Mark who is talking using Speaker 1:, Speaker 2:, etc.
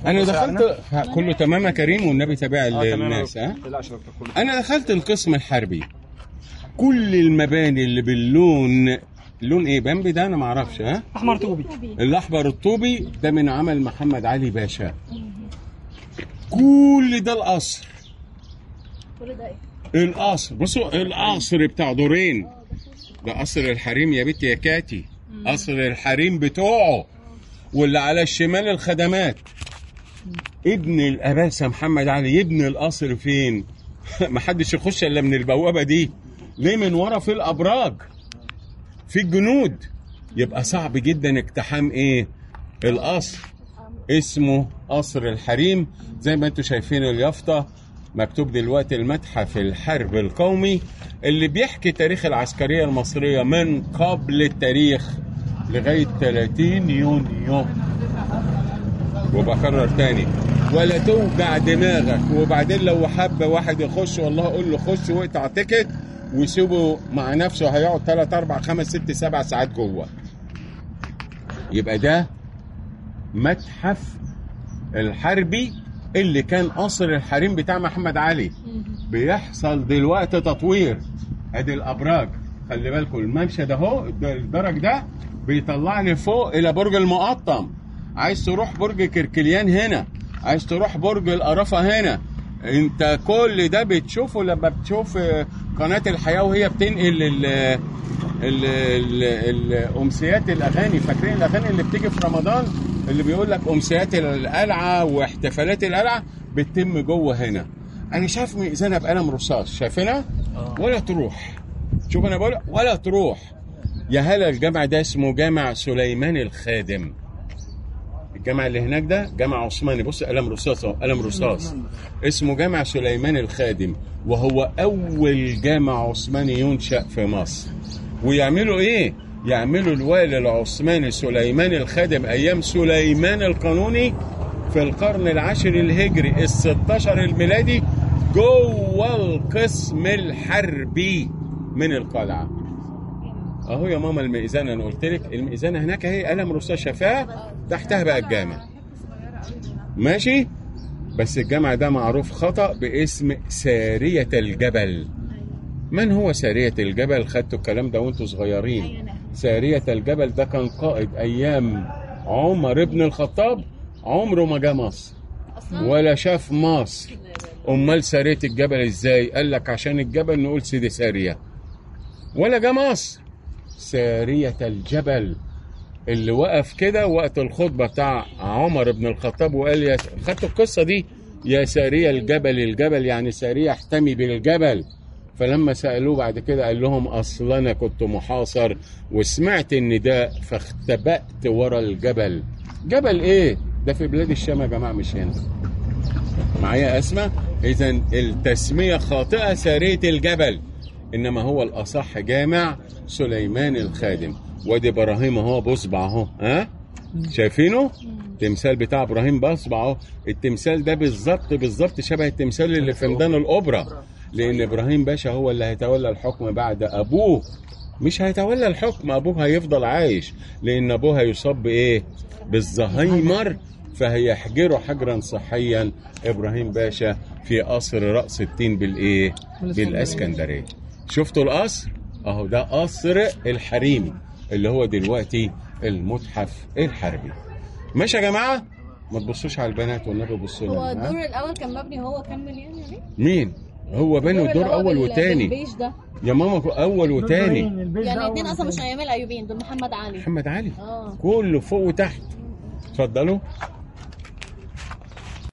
Speaker 1: انا دخلت كله تمام يا كريم والنبي تابع للناس ها
Speaker 2: لا شرط كله
Speaker 1: انا دخلت القسم الحربي كل المباني اللي باللون لون ايه بامبي ده انا ما اعرفش ها
Speaker 2: احمر توبي
Speaker 1: الاحمر الطوبي ده من عمل محمد علي باشا كل ده القصر
Speaker 3: كل ده ايه؟
Speaker 1: القصر بصوا القصر بتاع دورين ده قصر الحريم يا بنتي يا كاتي قصر الحريم بتوعه واللي على الشمال الخدمات ابن الاباسه محمد علي يبني القصر فين محدش يخش الا من البوابه دي ليه من ورا في الابراج في الجنود يبقى صعب جدا اقتحام ايه القصر اسمه قصر الحريم زي ما انتم شايفين اليافطه مكتوب دلوقتي المتحف الحرب القومي اللي بيحكي تاريخ العسكريه المصريه من قبل التاريخ لغايه 30 يونيو وبكرر تاني ولا توجع دماغك وبعدين لو حب واحد يخش والله قول له خش واقطع تيكت وسيبه مع نفسه هيقعد 3 4 5 6 7 ساعات جوه يبقى ده متحف الحربي اللي كان قصر الحريم بتاع محمد علي بيحصل دلوقتي تطوير ادي الابراج خلي بالكم الممشى ده اهو الدرج ده بيطلعني فوق الى برج المقطم عايز تروح برج كركليان هنا عايز تروح برج القرافه هنا انت كل ده بتشوفه لما بتشوف قناه الحياه وهي بتنقل ال ال ال الامسيات الاغاني فاكرين الاغاني اللي بتيجي في رمضان اللي بيقول لك امسيات القلعه واحتفالات القلعه بتتم جوه هنا انا شايف ميزانها بقلم رصاص شايفينها ولا تروح شوف انا بقول ولا تروح يا هلا الجامع ده اسمه جامع سليمان الخادم الجامع اللي هناك ده جامع عثماني بص قلم رصاص اهو قلم رصاص اسمه جامع سليمان الخادم وهو اول جامع عثماني ينشا في مصر ويعملوا ايه يعملوا الوالي العثماني سليمان الخادم ايام سليمان القانوني في القرن العاشر الهجري ال 16 الميلادي جوه القسم الحربي من القلعه اهو يا ماما الميزانه انا قلت لك الميزانه هناك اهي قلم رصاص شافاها تحتها بقى الجامع ماشي بس الجامع ده معروف خطا باسم ساريه الجبل من هو ساريه الجبل خدتوا الكلام ده وانتوا صغيرين ساريه الجبل ده كان قائد ايام عمر بن الخطاب عمره ما جه مصر ولا شاف مصر امال ساريه الجبل ازاي قال لك عشان الجبل نقول سيدي ساريه ولا جه مصر سارية الجبل اللي وقف كده وقت الخطبة بتاع عمر بن الخطاب وقال يا خدتوا القصة دي يا سارية الجبل الجبل يعني سارية احتمي بالجبل فلما سألوه بعد كده قال لهم أصل أنا كنت محاصر وسمعت النداء فاختبأت ورا الجبل جبل إيه؟ ده في بلاد الشام يا جماعة مش هنا معايا أسمع إذا التسمية خاطئة سارية الجبل انما هو الاصح جامع سليمان الخادم وادي ابراهيم اهو بصبع اهو ها شايفينه التمثال بتاع ابراهيم باصبع اهو التمثال ده بالظبط بالظبط شبه التمثال اللي في ميدان الاوبرا لان ابراهيم باشا هو اللي هيتولى الحكم بعد ابوه مش هيتولى الحكم ابوه هيفضل عايش لان ابوه هيصاب بايه بالزهايمر فهيحجره حجرا صحيا ابراهيم باشا في قصر راس التين بالايه بالاسكندريه شفتوا القصر اهو ده قصر الحريمي اللي هو دلوقتي المتحف الحربي ماشي يا جماعه ما تبصوش على البنات والنبي بصوا
Speaker 3: هو
Speaker 1: لنا ها؟
Speaker 3: الدور الاول كان مبني هو كمل يعني عليه
Speaker 1: مين هو بنوا الدور
Speaker 3: اللي هو
Speaker 1: اول
Speaker 3: بال-
Speaker 1: وتاني
Speaker 3: بالبيج ده
Speaker 1: يا ماما اول وتاني
Speaker 3: يعني الاثنين اصلا مش ايام الايوبيين دول محمد علي
Speaker 1: محمد علي
Speaker 3: اه
Speaker 1: كله فوق وتحت اتفضلوا